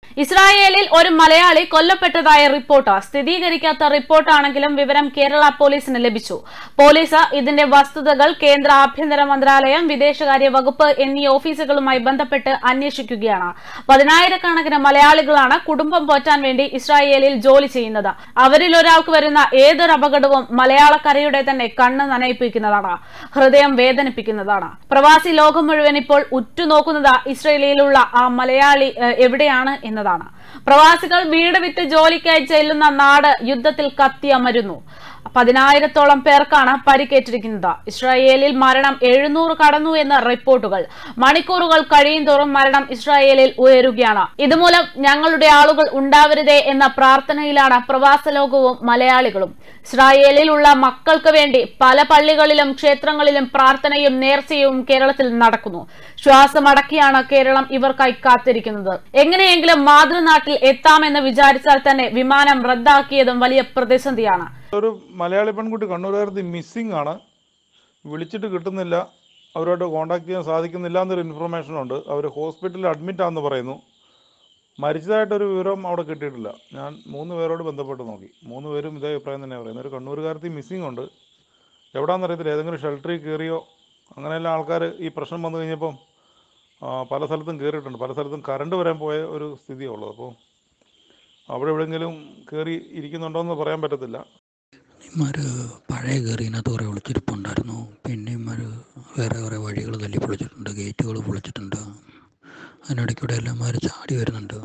ഇസ്രായേലിൽ ഒരു മലയാളി കൊല്ലപ്പെട്ടതായ റിപ്പോർട്ട് സ്ഥിരീകരിക്കാത്ത റിപ്പോർട്ടാണെങ്കിലും വിവരം കേരള പോലീസിന് ലഭിച്ചു പോലീസ് ഇതിന്റെ വസ്തുതകൾ കേന്ദ്ര ആഭ്യന്തര മന്ത്രാലയം വിദേശകാര്യ വകുപ്പ് എന്നീ ഓഫീസുകളുമായി ബന്ധപ്പെട്ട് അന്വേഷിക്കുകയാണ് പതിനായിരക്കണക്കിന് മലയാളികളാണ് കുടുംബം പോറ്റാൻ വേണ്ടി ഇസ്രായേലിൽ ജോലി ചെയ്യുന്നത് അവരിൽ ഒരാൾക്ക് വരുന്ന ഏതൊരു അപകടവും മലയാളക്കരയുടെ തന്നെ കണ്ണ് നനയിപ്പിക്കുന്നതാണ് ഹൃദയം വേദനിപ്പിക്കുന്നതാണ് പ്രവാസി ലോകം മുഴുവൻ ഇപ്പോൾ ഉറ്റുനോക്കുന്നത് ഇസ്രയേലിലുള്ള ആ മലയാളി ഏഹ്, എവിടെയാണ് എന്നതാണ് പ്രവാസികൾ വീട് വിറ്റ് ജോലിക്കായി ചെല്ലുന്ന നാട് യുദ്ധത്തിൽ കത്തിയമരുന്നു പതിനായിരത്തോളം പേർക്കാണ് പരിക്കേറ്റിരിക്കുന്നത് ഇസ്രായേലിൽ മരണം എഴുന്നൂറ് കടന്നു എന്ന റിപ്പോർട്ടുകൾ മണിക്കൂറുകൾ കഴിയുന്തോറും മരണം ഇസ്രായേലിൽ ഉയരുകയാണ് ഇതുമൂലം ഞങ്ങളുടെ ആളുകൾ ഉണ്ടാവരുതേ എന്ന പ്രാർത്ഥനയിലാണ് പ്രവാസ ലോകവും മലയാളികളും ഇസ്രായേലിലുള്ള മക്കൾക്ക് വേണ്ടി പല പള്ളികളിലും ക്ഷേത്രങ്ങളിലും പ്രാർത്ഥനയും നേർച്ചയും കേരളത്തിൽ നടക്കുന്നു ശ്വാസമടക്കിയാണ് കേരളം ഇവർക്കായി കാത്തിരിക്കുന്നത് എങ്ങനെയെങ്കിലും മാതൃനാട്ടിൽ എത്താമെന്ന് വിചാരിച്ചാൽ തന്നെ വിമാനം റദ്ദാക്കിയതും വലിയ പ്രതിസന്ധിയാണ് ഒരു മലയാളി പെൺകുട്ടി കണ്ണൂരുകാരത്തി മിസ്സിംഗ് ആണ് വിളിച്ചിട്ട് കിട്ടുന്നില്ല അവരോട് കോണ്ടാക്ട് ചെയ്യാൻ സാധിക്കുന്നില്ല എന്നൊരു ഇൻഫർമേഷൻ ഉണ്ട് അവർ ഹോസ്പിറ്റലിൽ അഡ്മിറ്റ് ആണെന്ന് പറയുന്നു മരിച്ചതായിട്ടൊരു വിവരം അവിടെ കിട്ടിയിട്ടില്ല ഞാൻ മൂന്ന് പേരോട് ബന്ധപ്പെട്ട് നോക്കി മൂന്ന് പേരും ഇതേ അഭിപ്രായം തന്നെ പറയുന്നത് ഒരു കണ്ണൂരുകാരത്തി മിസ്സിംഗ് ഉണ്ട് എവിടാണെന്നറിയത്തില്ല ഏതെങ്കിലും ഷെൽട്ടറിൽ കയറിയോ അങ്ങനെയെല്ലാം ആൾക്കാർ ഈ പ്രശ്നം വന്നു കഴിഞ്ഞപ്പം ആ, പല സ്ഥലത്തും കയറിയിട്ടുണ്ട് പല സ്ഥലത്തും കറണ്ട് വരാൻ പോയ ഒരു സ്ഥിതിയാണ് ഉള്ളത് അപ്പോൾ അവിടെ എവിടെയെങ്കിലും കയറി ഇരിക്കുന്നുണ്ടോ എന്ന് പറയാൻ പറ്റത്തില്ല ഇമാർ പഴയ കയറിനകത്ത് കുറേ ഒളിച്ചിരിപ്പുണ്ടായിരുന്നു പിന്നെ ഇമാർ വേറെ കുറേ വഴികൾ തല്ലി പൊളിച്ചിട്ടുണ്ട് ഗേറ്റുകൾ പൊളിച്ചിട്ടുണ്ട് അതിനിടയ്ക്കൂടെ എല്ലാമാർ ചാടി വരുന്നുണ്ട്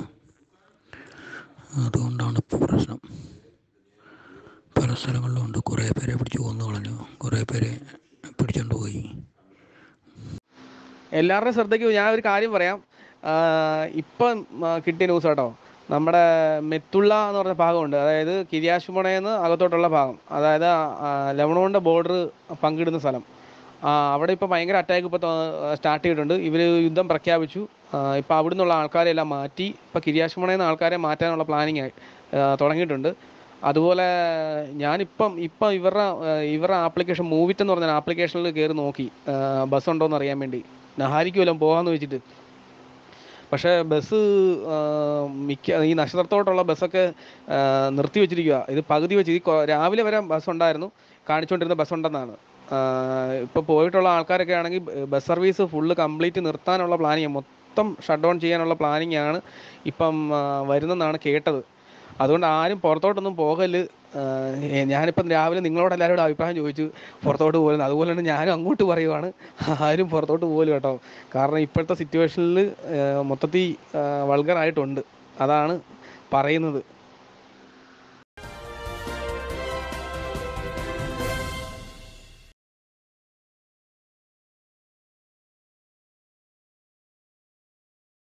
അതുകൊണ്ടാണ് ഇപ്പോൾ പ്രശ്നം പല സ്ഥലങ്ങളിലും ഉണ്ട് കുറേ പേരെ പിടിച്ച് കൊന്നു കളഞ്ഞു കുറേ പേരെ പിടിച്ചുകൊണ്ട് പോയി എല്ലാവരുടെയും ശ്രദ്ധയ്ക്ക് ഞാൻ ഒരു കാര്യം പറയാം ആഹ് ഇപ്പം ആ, കിട്ടിയ ന്യൂസ് കേട്ടോ നമ്മുടെ മെത്തുള്ള എന്ന് പറഞ്ഞ ഭാഗമുണ്ട് അതായത് കിരിയാശുമണയെന്ന് അകത്തോട്ടുള്ള ഭാഗം അതായത് ലെവണോണിൻ്റെ ബോർഡർ പങ്കിടുന്ന സ്ഥലം ആ, അവിടെ ഇപ്പോൾ ഭയങ്കര അറ്റാക്ക് ഇപ്പോൾ സ്റ്റാർട്ട് ചെയ്തിട്ടുണ്ട് ഇവർ യുദ്ധം പ്രഖ്യാപിച്ചു ഇപ്പോൾ അവിടെ നിന്നുള്ള ആൾക്കാരെ എല്ലാം മാറ്റി ഇപ്പോൾ കിരിയാശുമണയിൽ നിന്ന് ആൾക്കാരെ മാറ്റാനുള്ള പ്ലാനിങ് തുടങ്ങിയിട്ടുണ്ട് അതുപോലെ ഞാനിപ്പം ഇപ്പം ഇവരുടെ ആ, ഇവരുടെ ആപ്ലിക്കേഷൻ മൂവിറ്റ് എന്ന് പറഞ്ഞ ആപ്ലിക്കേഷനിൽ കയറി നോക്കി ബസ് ഉണ്ടോ എന്ന് അറിയാൻ വേണ്ടി നഹാരിക്കുമല്ലോ പോകാമെന്ന് വെച്ചിട്ട് പക്ഷേ ബസ് ആ, മിക്ക ഈ നക്ഷത്രത്തോട്ടുള്ള ബസ്സൊക്കെ ആ, നിർത്തി വെച്ചിരിക്കുക ഇത് പകുതി വെച്ച് ഈ കൊ- രാവിലെ വരെ ബസ് ഉണ്ടായിരുന്നു കാണിച്ചുകൊണ്ടിരുന്ന ബസ് ഉണ്ടെന്നാണ് ഇപ്പോൾ പോയിട്ടുള്ള ആൾക്കാരൊക്കെ ആണെങ്കിൽ ബസ് സർവീസ് ഫുള്ള് കംപ്ലീറ്റ് നിർത്താനുള്ള പ്ലാനിങ് മൊത്തം ഷട്ട് ഡൗൺ ചെയ്യാനുള്ള പ്ലാനിങ് ആണ് ഇപ്പം ആ, വരുന്നെന്നാണ് കേട്ടത് അതുകൊണ്ട് ആരും പുറത്തോട്ടൊന്നും പോകല് ആഹ് ഞാനിപ്പം രാവിലെ നിങ്ങളോട് എല്ലാവരോടും അഭിപ്രായം ചോദിച്ചു പുറത്തോട്ട് പോകുന്നത് അതുപോലെ തന്നെ ഞാനും അങ്ങോട്ട് പറയുവാണ് ആരും പുറത്തോട്ട് പോകല് കേട്ടോ കാരണം ഇപ്പോഴത്തെ സിറ്റുവേഷനിൽ മൊത്തത്തിൽ വൾഗറായിട്ടുണ്ട് അതാണ് പറയുന്നത്